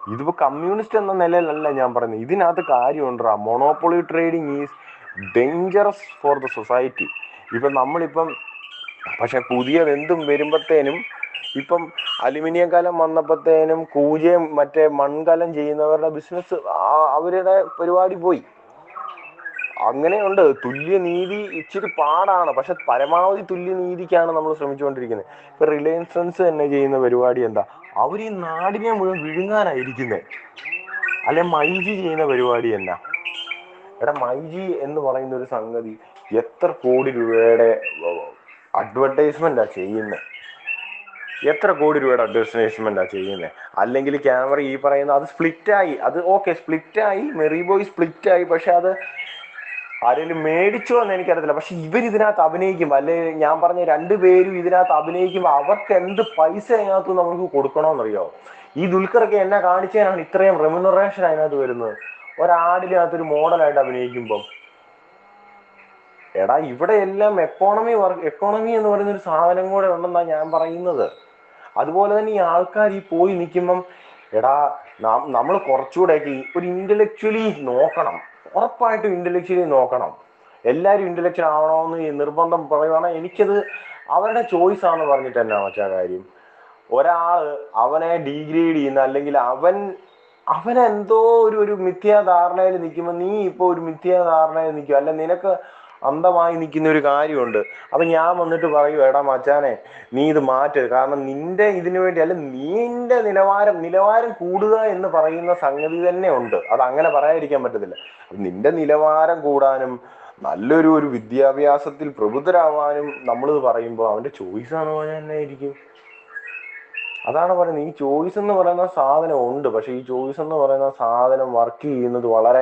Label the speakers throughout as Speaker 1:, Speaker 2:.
Speaker 1: ഇതിപ്പോ കമ്മ്യൂണിസ്റ്റ് എന്ന നിലയിലല്ല ഞാൻ പറയുന്നത് ഇതിനകത്ത് കാര്യമുണ്ടാ monopoly trading is dangerous for the society ഇപ്പം നമ്മളിപ്പം പക്ഷെ പുതിയത് എന്തും വരുമ്പത്തേനും ഇപ്പം അലുമിനിയം കലം വന്നപ്പോഴത്തേനും കൂജയും മറ്റേ മൺകലം ചെയ്യുന്നവരുടെ ബിസിനസ് അവരുടെ പരിപാടി പോയി അങ്ങനെയുണ്ട് തുല്യനീതി ഇച്ചിരി പാടാണ് പക്ഷെ പരമാവധി തുല്യനീതിക്കാണ് നമ്മൾ ശ്രമിച്ചുകൊണ്ടിരിക്കുന്നത് ഇപ്പൊ റിലയൻസ് ഫ്രണ്ട്സ് തന്നെ ചെയ്യുന്ന പരിപാടി എന്താ അവർ ഈ നാടിനെ മുഴുവൻ വിഴുങ്ങാനായിരിക്കുന്നത് അല്ലെ മൈജി ചെയ്യുന്ന പരിപാടി എന്നാ എടാ മൈജി എന്ന് പറയുന്ന ഒരു സംഗതി എത്ര കോടി രൂപയുടെ അഡ്വർടൈസ്മെന്റാ ചെയ്യുന്നത് എത്ര കോടി രൂപയുടെ അഡ്വർടൈസ്മെന്റാ ചെയ്യുന്നത് അല്ലെങ്കിൽ ക്യാമറ ഈ പറയുന്ന അത് സ്പ്ലിറ്റായി അത് ഓക്കെ സ്പ്ലിറ്റായി മെറി ബോയ് സ്പ്ലിറ്റായി പക്ഷെ അത് ആരെങ്കിലും മേടിച്ചോ എന്ന് എനിക്കറിയത്തില്ല പക്ഷെ ഇവർ ഇതിനകത്ത് അഭിനയിക്കുമ്പോൾ അല്ലെ ഞാൻ പറഞ്ഞ രണ്ടുപേരും ഇതിനകത്ത് അഭിനയിക്കുമ്പോൾ അവർക്ക് എന്ത് പൈസ അതിനകത്ത് നമുക്ക് കൊടുക്കണമെന്നറിയോ ഈ ദുൽഖറൊക്കെ എന്നെ കാണിച്ചതിനാണ് ഇത്രയും റെമ്യൂണറേഷൻ അതിനകത്ത് വരുന്നത് ഒരാടിനകത്ത് ഒരു മോഡലായിട്ട് അഭിനയിക്കുമ്പം എടാ ഇവിടെ എല്ലാം എക്കോണമി വർക്ക് എക്കോണമി എന്ന് പറയുന്ന ഒരു സാധനം കൂടെ ഉണ്ടെന്നാണ് ഞാൻ പറയുന്നത് അതുപോലെ തന്നെ ഈ ആൾക്കാർ ഈ പോയി നിൽക്കുമ്പം എടാ നമ്മൾ കുറച്ചുകൂടെയൊക്കെ ഈ ഒരു ഇന്റലക്ച്വലി നോക്കണം ഉറപ്പായിട്ടും ഇന്റലക്ച്വലി നോക്കണം എല്ലാവരും ഇന്റലക്ച്വൽ ആവണമെന്ന് ഈ നിർബന്ധം പറയുവാണെങ്കിൽ എനിക്കത് അവരുടെ ചോയ്സ് ആണെന്ന് പറഞ്ഞിട്ട് എന്നാ മച്ചാ കാര്യം ഒരാള് അവനെ ഡീഗ്രേഡ് ചെയ്യുന്ന അല്ലെങ്കിൽ അവൻ അവൻ എന്തോ ഒരു ഒരു മിഥ്യാധാരണയിൽ നിൽക്കുമ്പോൾ നീ ഇപ്പോൾ ഒരു മിഥ്യാധാരണയിൽ നിൽക്കും അല്ല നിനക്ക് അന്ധമായി നിൽക്കുന്ന ഒരു കാര്യമുണ്ട് അപ്പൊ ഞാൻ വന്നിട്ട് പറയൂ എടാ മച്ചാനെ നീ ഇത് മാറ്റരുത് കാരണം നിന്റെ ഇതിനു വേണ്ടി അല്ല നിന്റെ നിലവാരം നിലവാരം കൂടുക എന്ന് പറയുന്ന സംഗതി തന്നെ ഉണ്ട് അത് അങ്ങനെ പറയാതിരിക്കാൻ പറ്റത്തില്ല അപ്പൊ നിന്റെ നിലവാരം കൂടാനും നല്ലൊരു ഒരു വിദ്യാഭ്യാസത്തിൽ പ്രബുദ്ധരാവാനും നമ്മളിത് പറയുമ്പോൾ അവന്റെ ചോയ്സ് ആണ് പറഞ്ഞാൽ തന്നെ ആയിരിക്കും അതാണ് പറയുന്നത് ഈ ചോയ്സ് എന്ന് പറയുന്ന സാധനം ഉണ്ട് പക്ഷെ ഈ ചോയ്സ് എന്ന് പറയുന്ന സാധനം വർക്ക് ചെയ്യുന്നത് വളരെ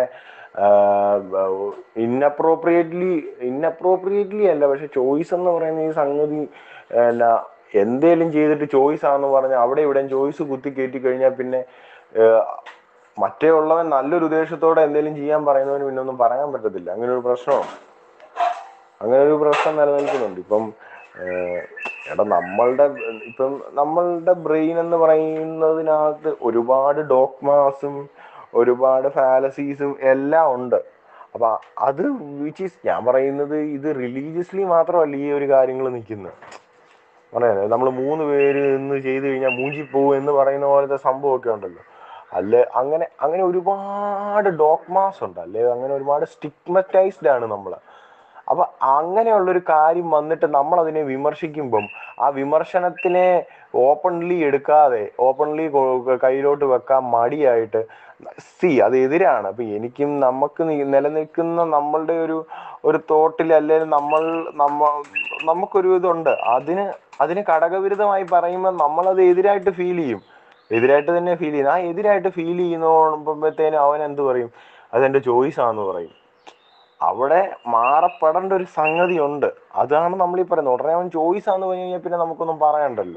Speaker 1: ഇന്നപ്രോപ്രിയേറ്റ്ലി ഇന്നപ്രോപ്രിയേറ്റ്ലി അല്ല പക്ഷെ ചോയ്സ് എന്ന് പറയുന്ന ഈ സംഗതി എന്നാ എന്തേലും ചെയ്തിട്ട് ചോയ്സ് ആണെന്ന് പറഞ്ഞാൽ അവിടെ ഇവിടെ ചോയ്സ് കുത്തി കയറ്റി കഴിഞ്ഞാൽ പിന്നെ ഏഹ്, മറ്റേ ഉള്ളവൻ നല്ലൊരു ഉദ്ദേശത്തോടെ എന്തെങ്കിലും ചെയ്യാൻ പറയുന്നവന് പിന്നെ ഒന്നും പറയാൻ പറ്റത്തില്ല അങ്ങനെ ഒരു പ്രശ്നമാണ് അങ്ങനെ ഒരു പ്രശ്നം നിലനിൽക്കുന്നുണ്ട് ഇപ്പം ഏഹ്, എടാ നമ്മളുടെ ഇപ്പം നമ്മളുടെ ബ്രെയിൻ എന്ന് പറയുന്നതിനകത്ത് ഒരുപാട് ഡോക്മാസും ഒരുപാട് ഫാലസീസും എല്ലാം ഉണ്ട് അപ്പൊ അത് വിച്ച് ഈസ് ഞാൻ പറയുന്നത് ഇത് റിലീജിയസ്ലി മാത്രമല്ല ഈ ഒരു കാര്യങ്ങൾ നിൽക്കുന്നത് പറയാ നമ്മൾ മൂന്ന് പേര് ഇന്ന് ചെയ്ത് കഴിഞ്ഞാൽ മൂഞ്ചി പോകും എന്ന് പറയുന്ന പോലത്തെ സംഭവമൊക്കെ ഉണ്ടല്ലോ അല്ലെ അങ്ങനെ അങ്ങനെ ഒരുപാട് ഡോക്മാസ് ഉണ്ട് അല്ലെ അങ്ങനെ ഒരുപാട് സ്റ്റിഗ്മറ്റൈസ്ഡ് ആണ് നമ്മൾ അപ്പൊ അങ്ങനെയുള്ളൊരു കാര്യം വന്നിട്ട് നമ്മൾ അതിനെ വിമർശിക്കുമ്പം ആ വിമർശനത്തിനെ ഓപ്പൺലി എടുക്കാതെ ഓപ്പൺലി കയ്യിലോട്ട് വെക്കാൻ മടിയായിട്ട് സി അത് എതിരാണ് അപ്പൊ എനിക്കും നമുക്ക് നി- നിലനിൽക്കുന്ന നമ്മളുടെ ഒരു ഒരു തോട്ടിൽ അല്ലെങ്കിൽ നമ്മൾ നമ്മ നമുക്കൊരു ഇതുണ്ട് അതിന് അതിന് ഘടകവിരുദ്ധമായി പറയുമ്പോൾ നമ്മളത് എതിരായിട്ട് ഫീൽ ചെയ്യും എതിരായിട്ട് തന്നെ ഫീൽ ചെയ്യുന്നു ആ എതിരായിട്ട് ഫീൽ ചെയ്യുമ്പോഴത്തേനും അവൻ എന്ത് പറയും അതെന്റെ ചോയ്സ് ആണെന്ന് പറയും അവിടെ മാറപ്പെടേണ്ട ഒരു സംഗതി ഉണ്ട് അതാണ് നമ്മൾ ഈ പറയുന്നത് ഉടനെ അവൻ ചോയ്സ് ആണെന്ന് പറഞ്ഞു കഴിഞ്ഞാൽ പിന്നെ നമുക്കൊന്നും പറയണ്ടല്ലോ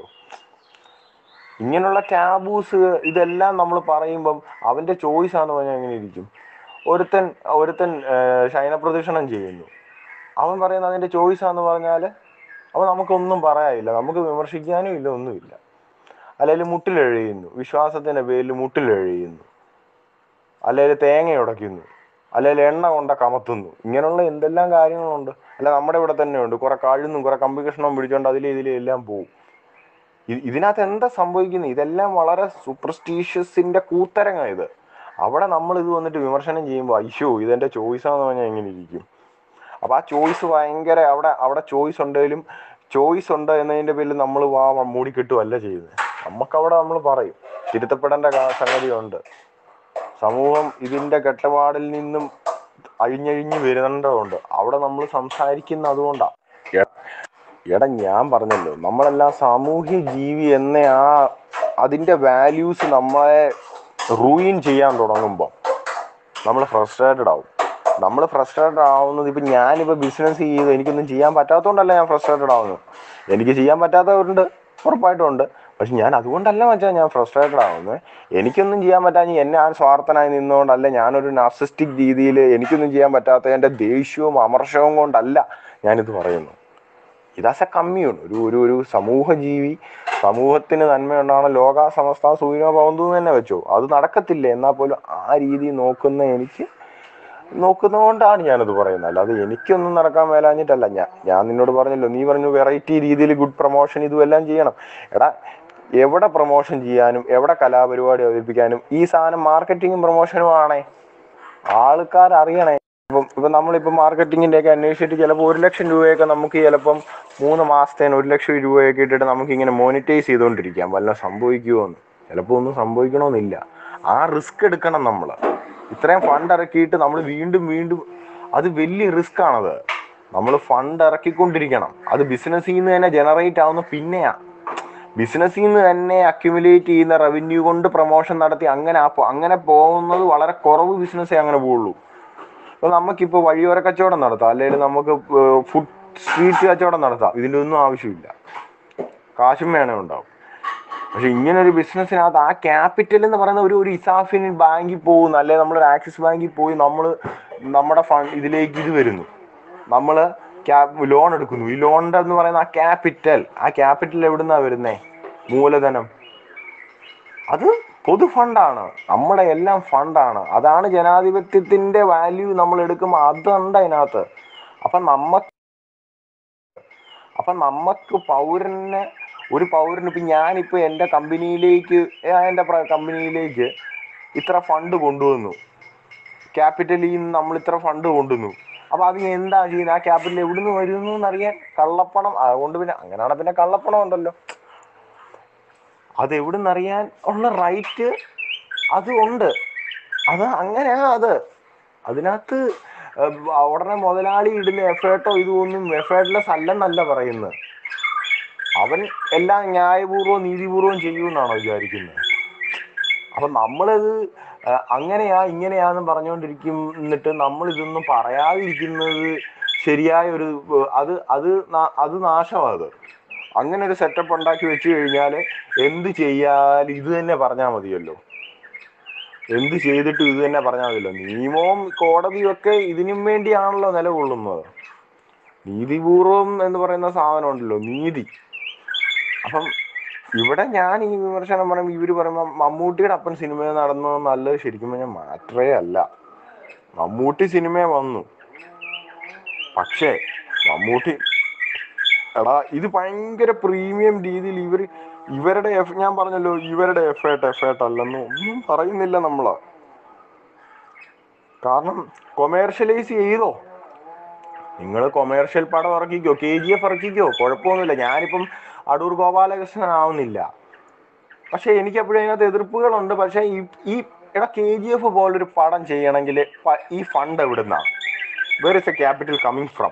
Speaker 1: ഇങ്ങനെയുള്ള ടാബൂസ് ഇതെല്ലാം നമ്മൾ പറയുമ്പം അവന്റെ ചോയ്സ് ആണെന്ന് പറഞ്ഞാൽ എങ്ങനെ ഇരിക്കും ഒരുത്തൻ ഒരുത്തൻ ഏഹ്, ശയനപ്രദക്ഷിണം ചെയ്യുന്നു അവൻ പറയുന്നത് അതിന്റെ ചോയ്സ് ആണെന്ന് പറഞ്ഞാൽ അവൻ നമുക്കൊന്നും പറയാനില്ല നമുക്ക് വിമർശിക്കാനും ഇല്ല ഒന്നുമില്ല അല്ലെങ്കിൽ മുട്ടിലെഴിയുന്നു വിശ്വാസത്തിന്റെ പേരിൽ മുട്ടിലെഴിയുന്നു അല്ലെങ്കിൽ തേങ്ങ ഉടയ്ക്കുന്നു അല്ലെങ്കിൽ എണ്ണ കൊണ്ട കമത്തുന്നു ഇങ്ങനെയുള്ള എന്തെല്ലാം കാര്യങ്ങളുണ്ട് അല്ല നമ്മുടെ ഇവിടെ തന്നെ ഉണ്ട് കുറെ കഴുന്നും കുറെ കമ്പി കഷ്ണവും പിടിച്ചോണ്ട് അതിലെ ഇതിലെ എല്ലാം പോവും ഇ- ഇതിനകത്ത് എന്താ സംഭവിക്കുന്നത് ഇതെല്ലാം വളരെ സൂപ്പർസ്റ്റീഷ്യസിന്റെ കൂത്തരങ്ങ ഇത് അവിടെ നമ്മൾ ഇത് വന്നിട്ട് വിമർശനം ചെയ്യുമ്പോൾ അയ്യോ ഇതെന്റെ ചോയ്സ് ആണെന്ന് പറഞ്ഞാൽ എങ്ങനെ ഇരിക്കും അപ്പൊ ആ ചോയ്സ് ഭയങ്കര അവിടെ അവിടെ ചോയ്സ് ഉണ്ടെങ്കിലും ചോയ്സ് ഉണ്ട് എന്നതിന്റെ പേരിൽ നമ്മൾ വാ മൂടിക്കെട്ടുമല്ല ചെയ്യുന്നത് നമുക്കവിടെ നമ്മൾ പറയും തിരുത്തപ്പെടേണ്ട കാ- സംഗതിയുണ്ട് സമൂഹം ഇതിന്റെ കെട്ടപാടിൽ നിന്നും അഴിഞ്ഞഴിഞ്ഞ് വരുന്നുണ്ട് അവിടെ നമ്മൾ സംസാരിക്കുന്ന അതുകൊണ്ടാ എ- എടാ ഞാൻ പറഞ്ഞല്ലോ നമ്മളെല്ലാം സാമൂഹ്യ ജീവി എന്ന ആ അതിന്റെ വാല്യൂസ് നമ്മളെ റൂയിൻ ചെയ്യാൻ തുടങ്ങുമ്പോൾ നമ്മൾ ഫ്രസ്ട്രേറ്റഡ് ആവും നമ്മൾ ഫ്രസ്ട്രേറ്റഡ് ആവുന്നത് ഇപ്പം ഞാനിപ്പോൾ ബിസിനസ് ചെയ്ത് എനിക്കൊന്നും ചെയ്യാൻ പറ്റാത്തതുകൊണ്ടല്ല ഞാൻ ഫ്രസ്ട്രേറ്റഡ് ആവുന്നത് എനിക്ക് ചെയ്യാൻ പറ്റാത്തവരുണ്ട് ഉറപ്പായിട്ടും ഉണ്ട് പക്ഷെ ഞാൻ അതുകൊണ്ടല്ല മച്ചാ ഞാൻ ഫ്രസ്ട്രേറ്റഡ് ആവുന്നത് എനിക്കൊന്നും ചെയ്യാൻ പറ്റാഞ്ഞ് എന്നെ ആ സ്വാർത്ഥനായി നിന്നുകൊണ്ടല്ല ഞാനൊരു നാർസിസ്റ്റിക് രീതിയിൽ എനിക്കൊന്നും ചെയ്യാൻ പറ്റാത്തതിൻ്റെ ദേഷ്യവും അമർഷവും കൊണ്ടല്ല ഞാനിത് പറയുന്നു ഇതാസ് എ കമ്മ്യൂൺ ഒരു ഒരു ഒരു സമൂഹ ജീവി സമൂഹത്തിന് നന്മയുണ്ടാവണം ലോക സമസ്ത സൂര്യ ഭവന്തു എന്ന് തന്നെ വെച്ചോ അത് നടക്കത്തില്ല എന്നാൽ പോലും ആ രീതി നോക്കുന്ന എനിക്ക് നോക്കുന്നതുകൊണ്ടാണ് ഞാനത് പറയുന്നത് അല്ലാതെ എനിക്കൊന്നും നടക്കാൻ മേലാഞ്ഞിട്ടല്ല ഞാൻ ഞാൻ നിന്നോട് പറഞ്ഞല്ലോ നീ പറഞ്ഞു വെറൈറ്റി രീതിയിൽ ഗുഡ് പ്രൊമോഷൻ ഇതും എല്ലാം ചെയ്യണം എടാ എവിടെ പ്രൊമോഷൻ ചെയ്യാനും എവിടെ കലാപരിപാടി അവതരിപ്പിക്കാനും ഈ സാധനം മാർക്കറ്റിങ്ങും പ്രൊമോഷനും ആണേ ആൾക്കാർ അറിയണേ ഇപ്പം ഇപ്പം നമ്മളിപ്പോൾ മാർക്കറ്റിങ്ങിൻ്റെ ഒക്കെ അന്വേഷിച്ചിട്ട് ചിലപ്പോൾ ഒരു ലക്ഷം രൂപയൊക്കെ നമുക്ക് ചിലപ്പം മൂന്ന് മാസത്തേന് ഒരു ലക്ഷം രൂപയൊക്കെ ഇട്ടിട്ട് നമുക്ക് ഇങ്ങനെ മോണിറ്റൈസ് ചെയ്തുകൊണ്ടിരിക്കാം വല്ല സംഭവിക്കുമോ എന്ന് ചിലപ്പോൾ ഒന്നും സംഭവിക്കണമെന്നില്ല ആ റിസ്ക് എടുക്കണം നമ്മൾ ഇത്രയും ഫണ്ട് ഇറക്കിയിട്ട് നമ്മൾ വീണ്ടും വീണ്ടും അത് വലിയ റിസ്ക് ആണത് നമ്മൾ ഫണ്ട് ഇറക്കിക്കൊണ്ടിരിക്കണം അത് ബിസിനസ്സിൽ നിന്ന് തന്നെ ജനറേറ്റ് ആവുന്ന പിന്നെയാ ബിസിനസ്സിൽ നിന്ന് തന്നെ അക്യുമുലേറ്റ് ചെയ്യുന്ന റവന്യൂ കൊണ്ട് പ്രൊമോഷൻ നടത്തി അങ്ങനെ ആ പോ- അങ്ങനെ പോകുന്നത് വളരെ കുറവ് ബിസിനസ്സേ അങ്ങനെ പോവുള്ളൂ അപ്പോൾ നമുക്കിപ്പോൾ വഴിയോര കച്ചവടം നടത്താം അല്ലെങ്കിൽ നമുക്ക് ഫുഡ് സ്ട്രീറ്റ് കച്ചവടം നടത്താം ഇതിൻ്റെ ഒന്നും ആവശ്യമില്ല കാശും വേണേ ഉണ്ടാവും പക്ഷെ ഇങ്ങനെ ഒരു ബിസിനസ്സിനകത്ത് ആ ക്യാപിറ്റൽ എന്ന് പറയുന്ന ഒരു ഒരു ഇസാഫിന് ബാങ്കിൽ പോകുന്നു അല്ലെങ്കിൽ നമ്മളൊരു ആക്സിസ് ബാങ്കിൽ പോയി നമ്മൾ നമ്മുടെ ഫണ്ട് ഇതിലേക്ക് ഇത് വരുന്നു നമ്മൾ ലോൺ എടുക്കുന്നു ഈ ലോണിൻ്റെ എന്ന് പറയുന്ന ആ ക്യാപിറ്റൽ ആ ക്യാപിറ്റൽ എവിടുന്നാ വരുന്നേ മൂലധനം അത് പൊതു ഫണ്ടാണ് നമ്മുടെ എല്ലാം ഫണ്ടാണ് അതാണ് ജനാധിപത്യത്തിന്റെ വാല്യൂ നമ്മൾ എടുക്കുമ്പോൾ അതുണ്ട് അതിനകത്ത് അപ്പം നമ്മ അപ്പം നമുക്ക് പൗരന് ഒരു പൗരന് ഇപ്പം ഞാനിപ്പോൾ എൻ്റെ കമ്പനിയിലേക്ക് എൻ്റെ കമ്പനിയിലേക്ക് ഇത്ര ഫണ്ട് കൊണ്ടുവന്നു ക്യാപിറ്റലിൽ നിന്ന് നമ്മൾ ഇത്ര ഫണ്ട് കൊണ്ടുവന്നു അപ്പോൾ അത് എന്താ ചെയ്യുന്നത് ആ ക്യാപിറ്റൽ എവിടുന്ന് വരുന്നു എന്നറിയാൻ കള്ളപ്പണം അതുകൊണ്ട് പിന്നെ അങ്ങനെയാണ് പിന്നെ കള്ളപ്പണം ഉണ്ടല്ലോ അത് എവിടുന്ന് അറിയാൻ ഉള്ള റൈറ്റ് അത് ഉണ്ട് അത് അങ്ങനെയാ അത് അതിനകത്ത് ഏഹ്, ഉടനെ മുതലാളി ഇടുന്ന എഫേർട്ടോ ഇതൊന്നും എഫേർട്ട്ലെസ് അല്ലെന്നല്ല പറയുന്നത് അവൻ എല്ലാം ന്യായപൂർവ്വം നീതിപൂർവ്വം ചെയ്യുമെന്നാണോ വിചാരിക്കുന്നത് അപ്പം നമ്മളത് ഏഹ്, അങ്ങനെയാ ഇങ്ങനെയാന്ന് പറഞ്ഞുകൊണ്ടിരിക്കും എന്നിട്ട് നമ്മൾ ഇതൊന്നും പറയാതിരിക്കുന്നത് ശരിയായ ഒരു ഏഹ്, അത് അത് നാ- അത് നാശമാണ് അത് അങ്ങനെ ഒരു സെറ്റപ്പ് ഉണ്ടാക്കി വെച്ച് കഴിഞ്ഞാൽ എന്ത് ചെയ്യാലും ഇത് തന്നെ പറഞ്ഞാൽ മതിയല്ലോ എന്ത് ചെയ്തിട്ടും ഇത് തന്നെ പറഞ്ഞാൽ മതിയല്ലോ നിയമവും കോടതിയും ഒക്കെ ഇതിനും വേണ്ടിയാണല്ലോ നിലകൊള്ളുന്നത് നീതിപൂർവം എന്ന് പറയുന്ന സാധനം ഉണ്ടല്ലോ നീതി അപ്പം ഇവിടെ ഞാൻ ഈ വിമർശനം പറയുമ്പോൾ ഇവർ പറയുമ്പോൾ മമ്മൂട്ടിയുടെ അപ്പൻ സിനിമ നടന്നു നല്ലത് ശരിക്കും പറഞ്ഞാൽ മാറ്ററേ അല്ല മമ്മൂട്ടി സിനിമ വന്നു പക്ഷേ മമ്മൂട്ടി എടാ ഇത് ഭയങ്കര പ്രീമിയം രീതിയിൽ ഇവർ ഇവരുടെ എഫ് ഞാൻ പറഞ്ഞല്ലോ ഇവരുടെ എഫേർട്ട് എഫേർട്ട് അല്ലെന്ന് ഒന്നും പറയുന്നില്ല നമ്മള് കാരണം കൊമേഴ്ഷ്യലൈസ് ചെയ്തോ നിങ്ങൾ കൊമേഴ്ഷ്യൽ പടം ഇറക്കിക്കോ കെ ജി എഫ് ഇറക്കിക്കോ കുഴപ്പമൊന്നുമില്ല ഞാനിപ്പം അടൂർ ഗോപാലകൃഷ്ണൻ ആവുന്നില്ല പക്ഷെ എനിക്ക് എപ്പോഴും അതിനകത്ത് എതിർപ്പുകളുണ്ട് പക്ഷെ ഈ ഈ എടാ കെ ജി എഫ് പോലൊരു പടം ചെയ്യണമെങ്കിൽ ഈ ഫണ്ട് എവിടുന്നാ where is a capital coming from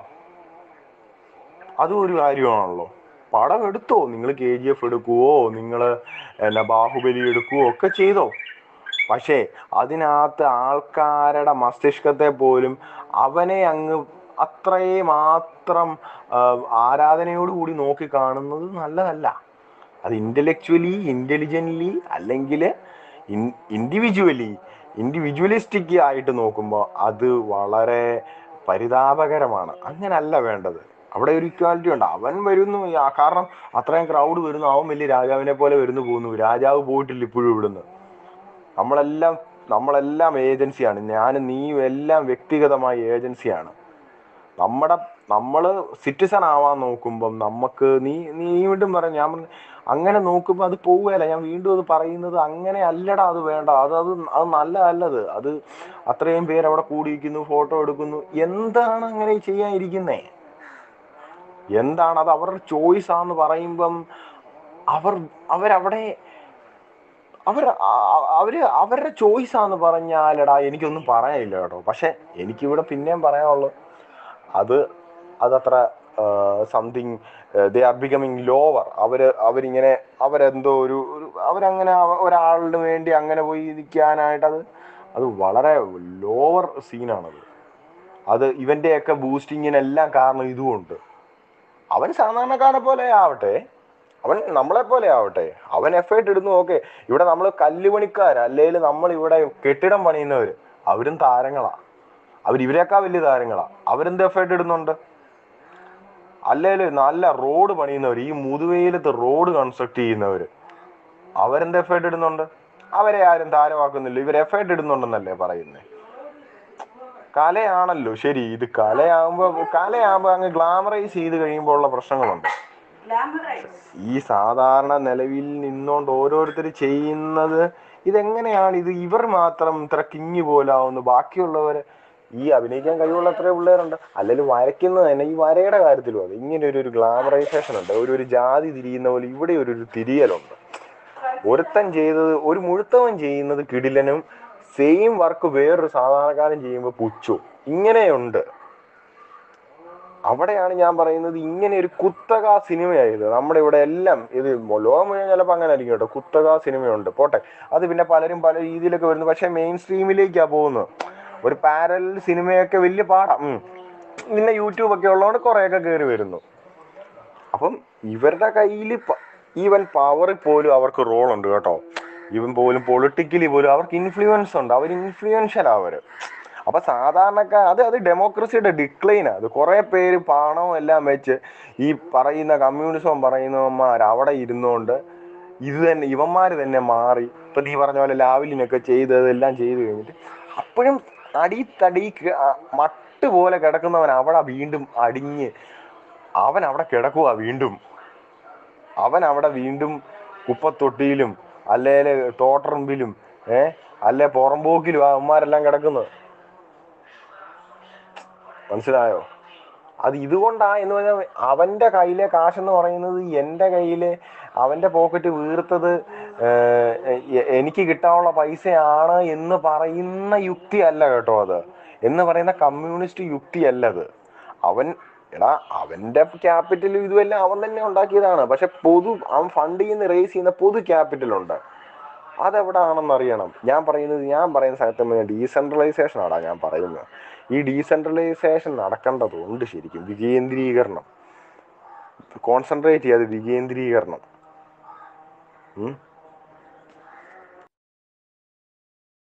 Speaker 1: അതും ഒരു കാര്യമാണല്ലോ പടം എടുത്തോ നിങ്ങൾ കെ ജി എഫ് എടുക്കുവോ നിങ്ങൾ എന്നാ ബാഹുബലി എടുക്കുവോ ഒക്കെ ചെയ്തോ പക്ഷേ അതിനകത്ത് ആൾക്കാരുടെ മസ്തിഷ്കത്തെ പോലും അവനെ അങ്ങ് അത്രയും മാത്രം ആ, ആരാധനയോടുകൂടി നോക്കി കാണുന്നത് നല്ലതല്ല അത് ഇൻ്റലക്ച്വലി ഇൻ്റലിജൻ്റ്ലി അല്ലെങ്കിൽ ഇൻഡിവിജ്വലി ഇൻഡിവിജ്വലിസ്റ്റിക് ആയിട്ട് നോക്കുമ്പോൾ അത് വളരെ പരിതാപകരമാണ് അങ്ങനല്ല വേണ്ടത് അവിടെ ഒരു ഇക്വാലിറ്റി ഉണ്ട് അവൻ വരുന്നു ആ, കാരണം അത്രയും ക്രൗഡ് വരുന്നു അവൻ വലിയ രാജാവിനെ പോലെ വരുന്നു പോകുന്നു രാജാവ് പോയിട്ടില്ല ഇപ്പോഴും ഇവിടുന്ന് നമ്മളെല്ലാം നമ്മളെല്ലാം ഏജൻസിയാണ് ഞാനും നീയും എല്ലാം വ്യക്തിഗതമായ ഏജൻസിയാണ് നമ്മുടെ നമ്മൾ സിറ്റിസൺ ആവാൻ നോക്കുമ്പം നമുക്ക് നീ നീ വീണ്ടും പറയാം ഞാൻ പറഞ്ഞ അങ്ങനെ നോക്കുമ്പോൾ അത് പോവുകയല്ല ഞാൻ വീണ്ടും അത് പറയുന്നത് അങ്ങനെ അല്ലടാ അത് വേണ്ട അത് അത് അത് നല്ലതല്ലത് അത് അത്രയും പേര് അവിടെ കൂടിയിരിക്കുന്നു ഫോട്ടോ എടുക്കുന്നു എന്താണ് അങ്ങനെ ചെയ്യാൻ ഇരിക്കുന്നേ എന്താണ് അത് അവരുടെ ചോയ്സ് ആന്ന് പറയുമ്പം അവർ അവരവിടെ അവർ അവര് അവരുടെ ചോയ്സ് ആന്ന് പറഞ്ഞാലടാ എനിക്കൊന്നും പറയാനില്ല കേട്ടോ പക്ഷെ എനിക്കിവിടെ പിന്നെയും പറയാനുള്ളു അത് അതത്ര something they are becoming lower അവര് അവരിങ്ങനെ അവരെന്തോ ഒരു ഒരു അവരങ്ങനെ അവ- ഒരാളിന് വേണ്ടി അങ്ങനെ പോയി ഇരിക്കാനായിട്ട് അത് അത് വളരെ ലോവർ സീനാണത് അത് ഇവന്റെയൊക്കെ ബൂസ്റ്റിങ്ങിനെല്ലാം കാരണം ഇതുമുണ്ട് അവൻ സാധാരണക്കാരനെ പോലെ ആവട്ടെ അവൻ നമ്മളെ പോലെ ആവട്ടെ അവൻ എഫേർട്ട് ഇടുന്നു ഓക്കെ ഇവിടെ നമ്മൾ കല്ലുപണിക്കാർ അല്ലെങ്കിൽ നമ്മൾ ഇവിടെ കെട്ടിടം പണിയുന്നവർ അവരും താരങ്ങളാ അവർ ഇവരെക്കാൾ വലിയ താരങ്ങളാ അവരെന്ത് എഫേർട്ട് ഇടുന്നുണ്ട് അല്ലെങ്കിൽ നല്ല റോഡ് പണിയുന്നവർ ഈ മുതുവെയിലത്ത് റോഡ് കൺസ്ട്രക്ട് ചെയ്യുന്നവർ അവരെന്ത് എഫേർട്ട് ഇടുന്നുണ്ട് അവരെ ആരും താരമാക്കുന്നില്ല ഇവർ എഫേർട്ട് ഇടുന്നുണ്ടെന്നല്ലേ പറയുന്നത് കലയാണല്ലോ ശരി ഇത് കലയാകുമ്പോ കലയാകുമ്പോ അങ്ങ് ഗ്ലാമറൈസ് ചെയ്ത് കഴിയുമ്പോൾ ഉള്ള പ്രശ്നങ്ങളുണ്ട്
Speaker 2: ഗ്ലാമറൈസ്
Speaker 1: ഈ സാധാരണ നിലവിൽ നിന്നുകൊണ്ട് ഓരോരുത്തർ ചെയ്യുന്നത് ഇതെങ്ങനെയാണ് ഇത് ഇവർ മാത്രം ഇത്ര കിഞ്ഞു പോലാവുന്നു ബാക്കിയുള്ളവർ ഈ അഭിനയിക്കാൻ കഴിവുള്ള എത്ര പിള്ളേരുണ്ട് അല്ലെങ്കിൽ വരയ്ക്കുന്നത് തന്നെ ഈ വരയുടെ കാര്യത്തിലും അതെ ഇങ്ങനെ ഒരു ഒരു ഗ്ലാമറൈസേഷൻ ഉണ്ട് ഒരു ഒരു ജാതി തിരിയുന്ന പോലെ ഇവിടെ ഒരു ഒരു തിരിയലുണ്ട് ഒരുത്തൻ ചെയ്തത് ഒരു മുഴുത്തവൻ ചെയ്യുന്നത് കിടിലനും സെയിം വർക്ക് വേറൊരു സാധാരണക്കാരൻ ചെയ്യുമ്പോൾ പുച്ചു ഇങ്ങനെയുണ്ട് അവിടെയാണ് ഞാൻ പറയുന്നത് ഇങ്ങനെ ഒരു കുത്തക സിനിമയായത് നമ്മുടെ ഇവിടെ എല്ലാം ഇത് ലോകം മുഴുവൻ ചിലപ്പോൾ അങ്ങനെ ആയിരിക്കും കേട്ടോ കുത്തക സിനിമയുണ്ട് പോട്ടെ അത് പിന്നെ പലരും പല രീതിയിലൊക്കെ വരുന്നു പക്ഷെ മെയിൻ സ്ട്രീമിലേക്കാണ് പോകുന്നത് ഒരു പാരൽ സിനിമയൊക്കെ വലിയ പാടാം ഉം. പിന്നെ യൂട്യൂബ് ഒക്കെ ഉള്ളതുകൊണ്ട് കുറേയൊക്കെ കയറി വരുന്നു അപ്പം ഇവരുടെ കയ്യിൽ ഈവൻ പവറിൽ പോലും അവർക്ക് റോൾ ഉണ്ട് കേട്ടോ ഈവൻ പോലും പൊളിറ്റിക്കലി പോലും അവർക്ക് ഇൻഫ്ലുവൻസ് ഉണ്ട് അവർ ഇൻഫ്ലുവൻഷ്യൽ അവർ അപ്പൊ സാധാരണക്കാർ അത് അത് ഡെമോക്രസിയുടെ ഡിക്ലൈൻ അത് കുറെ പേര് പണവും എല്ലാം വെച്ച് ഈ പറയുന്ന കമ്മ്യൂണിസം പറയുന്നവന്മാർ അവിടെ ഇരുന്നുകൊണ്ട് ഇത് തന്നെ ഇവന്മാർ തന്നെ മാറി ഇപ്പൊ നീ പറഞ്ഞ പോലെ ലാവലിനൊക്കെ ചെയ്തതെല്ലാം ചെയ്തു കഴിഞ്ഞിട്ട് അപ്പോഴും അടി തടി ക- ആ മട്ട് പോലെ കിടക്കുന്നവൻ അവിടെ വീണ്ടും അടിഞ്ഞ് അവൻ അവിടെ കിടക്കുക വീണ്ടും അവൻ അവിടെ വീണ്ടും കുപ്പത്തൊട്ടിയിലും അല്ലേല് തോട്ടറമ്പിലും ഏ അല്ലെ പുറമ്പോക്കിലും ആ അവന്മാരെല്ലാം കിടക്കുന്നത് മനസ്സിലായോ അത് ഇതുകൊണ്ടാ എന്ന് പറഞ്ഞാൽ അവന്റെ കയ്യിലെ കാശെന്ന് പറയുന്നത് എൻ്റെ കയ്യിലെ അവന്റെ പോക്കറ്റ് വീർത്തത് ഏർ, എ- എനിക്ക് കിട്ടാനുള്ള പൈസയാണ് എന്ന് പറയുന്ന യുക്തി അല്ല കേട്ടോ അത് എന്ന് പറയുന്ന കമ്മ്യൂണിസ്റ്റ് യുക്തി അല്ല അത് അവൻ എടാ അവന്റെ ക്യാപിറ്റലും ഇതുമെല്ലാം അവൻ തന്നെ ഉണ്ടാക്കിയതാണ് പക്ഷെ പൊതു അവൻ ഫണ്ട് ചെയ്യുന്ന റേസ് ചെയ്യുന്ന പൊതു ക്യാപിറ്റൽ ഉണ്ട് അതെവിടെ ആണെന്ന് അറിയണം ഞാൻ പറയുന്നത് ഞാൻ പറയുന്ന സ്ഥലത്ത് ഡീസെൻട്രലൈസേഷൻ ആടാ ഞാൻ പറയുന്നത് ഈ ഡീസെൻട്രലൈസേഷൻ നടക്കേണ്ടതുണ്ട് ശരിക്കും വികേന്ദ്രീകരണം കോൺസെൻട്രേറ്റ് ചെയ്യാതെ വികേന്ദ്രീകരണം ഉം.